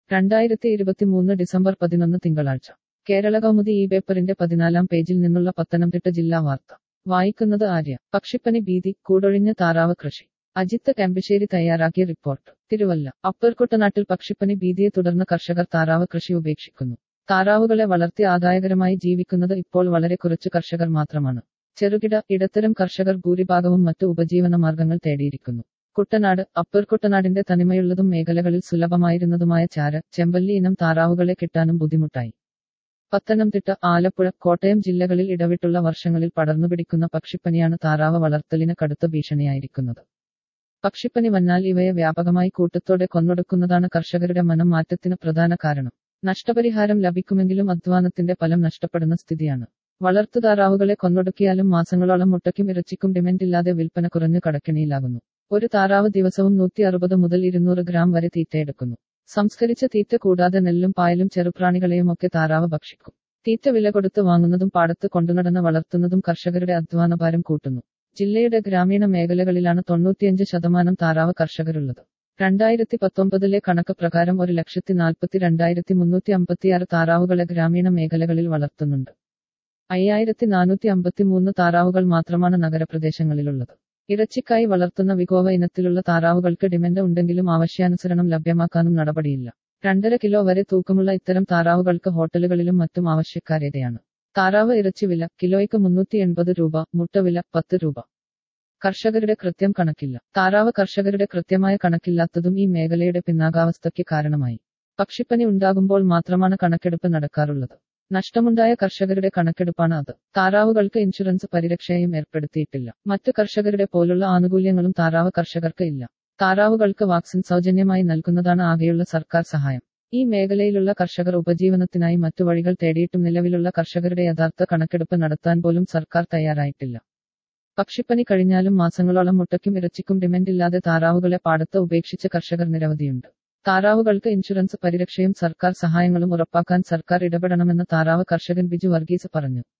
രണ്ടായിരത്തി ഇരുപത്തിമൂന്ന് ഡിസംബർ പതിനൊന്ന് തിങ്കളാഴ്ച കേരള കൗമുദി ഈ പേപ്പറിന്റെ പതിനാലാം പേജിൽ നിന്നുള്ള പത്തനംതിട്ട ജില്ലാ വാർത്ത വായിക്കുന്നത് ആര്യ പക്ഷിപ്പനി ഭീതി കൂടൊഴിഞ്ഞ താറാവ് കൃഷി അജിത്ത് കെമ്പശ്ശേരി തയ്യാറാക്കിയ റിപ്പോർട്ട് തിരുവല്ല അപ്പർ കുട്ടനാട്ടിൽ പക്ഷിപ്പനി ഭീതിയെ തുടർന്ന് കർഷകർ താറാവ് കൃഷി ഉപേക്ഷിക്കുന്നു താറാവുകളെ വളർത്തി ആദായകരമായി ജീവിക്കുന്നത് ഇപ്പോൾ വളരെ കുറച്ചു കർഷകർ മാത്രമാണ് ചെറുകിട ഇടത്തരം കർഷകർ ഭൂരിഭാഗവും മറ്റു ഉപജീവന മാർഗങ്ങൾ തേടിയിരിക്കുന്നു കുട്ടനാട് അപ്പർ കുട്ടനാടിന്റെ തനിമയുള്ളതും മേഖലകളിൽ സുലഭമായിരുന്നതുമായ ചാര ചെമ്പല്ലി ഇനം താറാവുകളെ കിട്ടാനും ബുദ്ധിമുട്ടായി പത്തനംതിട്ട ആലപ്പുഴ കോട്ടയം ജില്ലകളിൽ ഇടവിട്ടുള്ള വർഷങ്ങളിൽ പടർന്നുപിടിക്കുന്ന പക്ഷിപ്പനിയാണ് താറാവ് വളർത്തലിന് കടുത്ത ഭീഷണിയായിരിക്കുന്നത് പക്ഷിപ്പനി വന്നാൽ ഇവയെ വ്യാപകമായി കൂട്ടത്തോടെ കൊന്നൊടുക്കുന്നതാണ് കർഷകരുടെ മനം മാറ്റത്തിന് പ്രധാന കാരണം നഷ്ടപരിഹാരം ലഭിക്കുമെങ്കിലും അധ്വാനത്തിന്റെ ഫലം നഷ്ടപ്പെടുന്ന സ്ഥിതിയാണ് വളർത്തുതാറാവുകളെ കൊന്നൊടുക്കിയാലും മാസങ്ങളോളം മുട്ടയ്ക്കും ഇറച്ചിക്കും ഡിമാൻഡില്ലാതെ വിൽപ്പന കുറഞ്ഞു കടക്കിണിയിലാകുന്നു ഒരു താറാവ് ദിവസവും നൂറ്റി അറുപത് മുതൽ ഇരുന്നൂറ് ഗ്രാം വരെ തീറ്റയെടുക്കുന്നു സംസ്കരിച്ച തീറ്റ കൂടാതെ നെല്ലും പായലും ചെറുപ്രാണികളെയും ഒക്കെ താറാവ് ഭക്ഷിക്കും തീറ്റ വില കൊടുത്ത് വാങ്ങുന്നതും പാടത്ത് കൊണ്ടുനടന്ന് വളർത്തുന്നതും കർഷകരുടെ അധ്വാനഭാരം കൂട്ടുന്നു ജില്ലയുടെ ഗ്രാമീണ മേഖലകളിലാണ് തൊണ്ണൂറ്റിയഞ്ച് ശതമാനം താറാവ് കർഷകരുള്ളത് രണ്ടായിരത്തി പത്തൊമ്പതിലെ കണക്ക് പ്രകാരം ഒരു ലക്ഷത്തി നാൽപ്പത്തി രണ്ടായിരത്തി മുന്നൂറ്റി അമ്പത്തിയാറ് താറാവുകളെ ഗ്രാമീണ മേഖലകളിൽ വളർത്തുന്നുണ്ട് അയ്യായിരത്തി നാനൂറ്റി അമ്പത്തി മൂന്ന് താറാവുകൾ മാത്രമാണ് നഗരപ്രദേശങ്ങളിലുള്ളത് ഇറച്ചിക്കായി വളർത്തുന്ന വികോവ ഇനത്തിലുള്ള താറാവുകൾക്ക് ഡിമാൻഡ് ഉണ്ടെങ്കിലും ആവശ്യാനുസരണം ലഭ്യമാക്കാനും നടപടിയില്ല രണ്ടര കിലോ വരെ തൂക്കമുള്ള ഇത്തരം താറാവുകൾക്ക് ഹോട്ടലുകളിലും മറ്റും ആവശ്യക്കാരേറെയാണ് താറാവ് ഇറച്ചി വില കിലോയ്ക്ക് മുന്നൂറ്റി എൺപത് രൂപ മുട്ട വില പത്ത് രൂപ കർഷകരുടെ കൃത്യം കണക്കില്ല താറാവ് കർഷകരുടെ കൃത്യമായ കണക്കില്ലാത്തതും ഈ മേഖലയുടെ പിന്നാകാവസ്ഥയ്ക്ക് കാരണമായി പക്ഷിപ്പനി ഉണ്ടാകുമ്പോൾ മാത്രമാണ് കണക്കെടുപ്പ് നടക്കാറുള്ളത് നഷ്ടമുണ്ടായ കർഷകരുടെ കണക്കെടുപ്പാണ് അത് താറാവുകൾക്ക് ഇൻഷുറൻസ് പരിരക്ഷയും ഏർപ്പെടുത്തിയിട്ടില്ല മറ്റു കർഷകരുടെ പോലുള്ള ആനുകൂല്യങ്ങളും താറാവ് കർഷകർക്ക് ഇല്ല താറാവുകൾക്ക് വാക്സിൻ സൗജന്യമായി നൽകുന്നതാണ് ആകെയുള്ള സർക്കാർ സഹായം ഈ മേഖലയിലുള്ള കർഷകർ ഉപജീവനത്തിനായി മറ്റു വഴികൾ തേടിയിട്ടും നിലവിലുള്ള കർഷകരുടെ യഥാർത്ഥ കണക്കെടുപ്പ് നടത്താൻ പോലും സർക്കാർ തയ്യാറായിട്ടില്ല പക്ഷിപ്പനി കഴിഞ്ഞാലും മാസങ്ങളോളം മുട്ടയ്ക്കും ഇറച്ചിക്കും ഡിമാൻഡില്ലാതെ താറാവുകളെ പാടത്ത് ഉപേക്ഷിച്ച കർഷകർ നിരവധിയുണ്ട് താറാവുകൾക്ക് ഇൻഷുറൻസ് പരിരക്ഷയും സർക്കാർ സഹായങ്ങളും ഉറപ്പാക്കാൻ സർക്കാർ ഇടപെടണമെന്ന് താറാവ് കർഷകൻ ബിജു വർഗീസ് പറഞ്ഞു